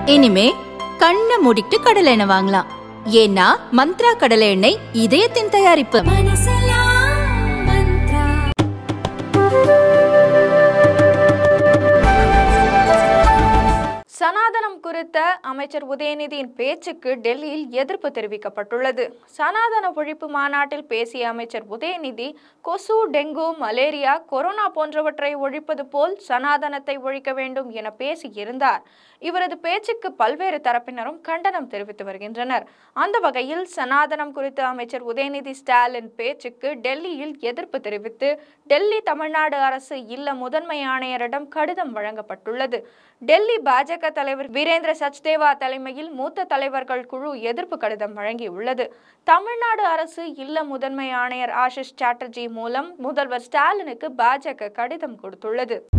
இனிமே கண்ணை மூடிட்டு கடலை எண்ணெய் வாங்கலாம் ஏன்னா மந்த்ரா கடலை எண்ணெய் இதயத்தின் தயாரிப்பு சனாதனம் குறித்த அமைச்சர் உதயநிதியின் பேச்சுக்கு டெல்லியில் எதிர்ப்பு தெரிவிக்கப்பட்டுள்ளது சனாதன ஒழிப்பு மாநாட்டில் பேசிய அமைச்சர் உதயநிதி கொசு டெங்கு மலேரியா கொரோனா போன்றவற்றை ஒழிப்பது போல் சனாதனத்தை ஒழிக்க வேண்டும் என பேசியிருந்தார் இவரது பேச்சுக்கு பல்வேறு தரப்பினரும் கண்டனம் தெரிவித்து வருகின்றனர் அந்த வகையில் சனாதனம் குறித்து அமைச்சர் உதயநிதி ஸ்டாலின் பேச்சுக்கு டெல்லியில் எதிர்ப்பு தெரிவித்து டெல்லி தமிழ்நாடு அரசு இல்ல முதன்மை ஆணையரிடம் கடிதம் வழங்கப்பட்டுள்ளது டெல்லி பாஜக தலைவர் வீரேந்திர சச்தேவா தலைமையில் மூத்த தலைவர்கள் குழு எதிர்ப்பு கடிதம் வழங்கியுள்ளது தமிழ்நாடு அரசு இல்ல முதன்மை ஆணையர் ஆஷிஷ் சாட்டர்ஜி மூலம் முதல்வர் ஸ்டாலினுக்கு பாஜக கடிதம் கொடுத்துள்ளது